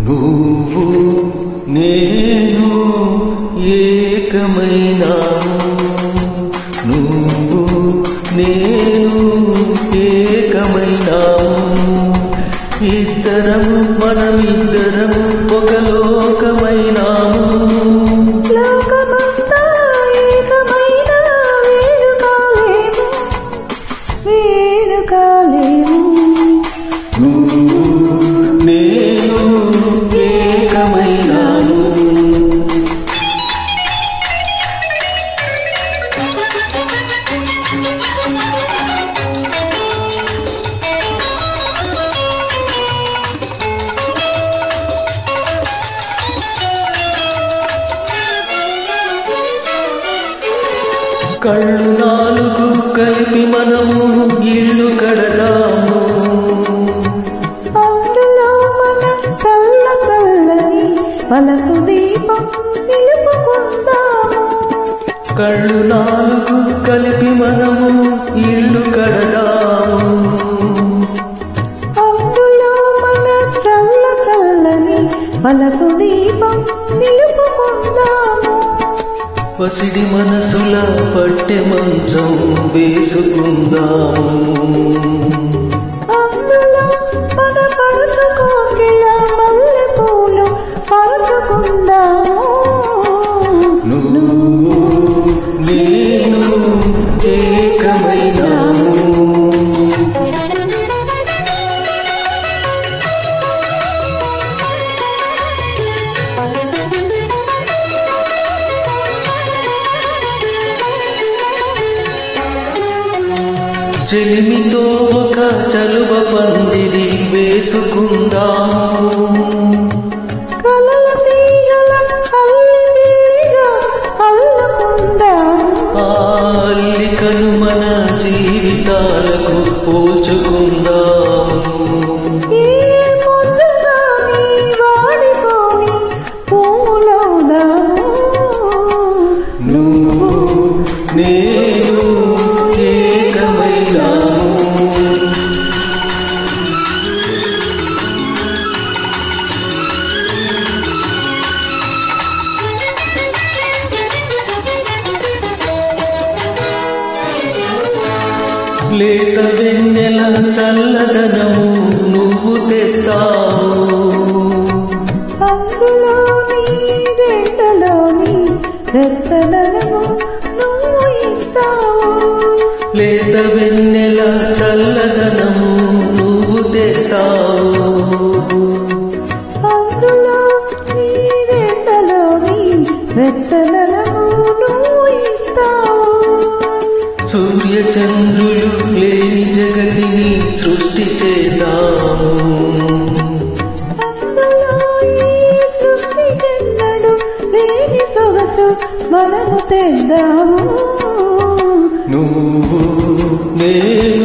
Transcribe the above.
నువ్వు నేను ఏకమైనాము నువ్వు నేను ఏకమైనాము ఇద్దరము మనమిద్దరము ఒక లోకమైనాము లోకమంతా ఏకమైన వేరు కాలేము వేరు కాలేము నువ్వు నేను ఏకమైనాము కళ్ళు నాలుగు కలిపి మనము ఇల్లు కడదాము అందులో మన చల్ల చల్లని మనకు దీపం నిలుపుకుందాము కళ్ళు నాలుగు కలిపి మనము ఇల్లు కడదాము అందులో మన చల్ల చల్లని మనకు దీపం నిలుపుకుందాము పసిడి మనసుల పట్టె మంచం వేసుకుందాము అందులో మన పరుచుకోకిల మల్లె పూలు పరుచుకుందాము నువ్వు నేను ఏకమైనాము చెలిమితో ఒక చలువ పందిరి వేసుకుందాము కలల తీగల అల్లిగా అల్లుకుందాము ఆ అల్లికను మన జీవితాలకు పోల్చుకుందాము ఏ పొద్దుగాని వాడిపోని పూలవుదాము నువ్వు నేను ఏకమైనాము లేత వెన్నెల చల్లదనము నువ్వు తెస్తావు అందులోని రెండలోని వెచ్చదనము నువ్వు ఇస్తావు లేత వెన్నెల చల్లదనము నువ్వు తెస్తావు అందులో నీ రెండలోని వెచ్చదనము నువ్వు ఇస్తావు సూర్య చంద్రులు లేని జగతిని సృష్టి చేద్దాము అందులో ఈ సృష్టి చెన్నడు లేని సొగసు మనము తెద్దాము నువ్వు నేను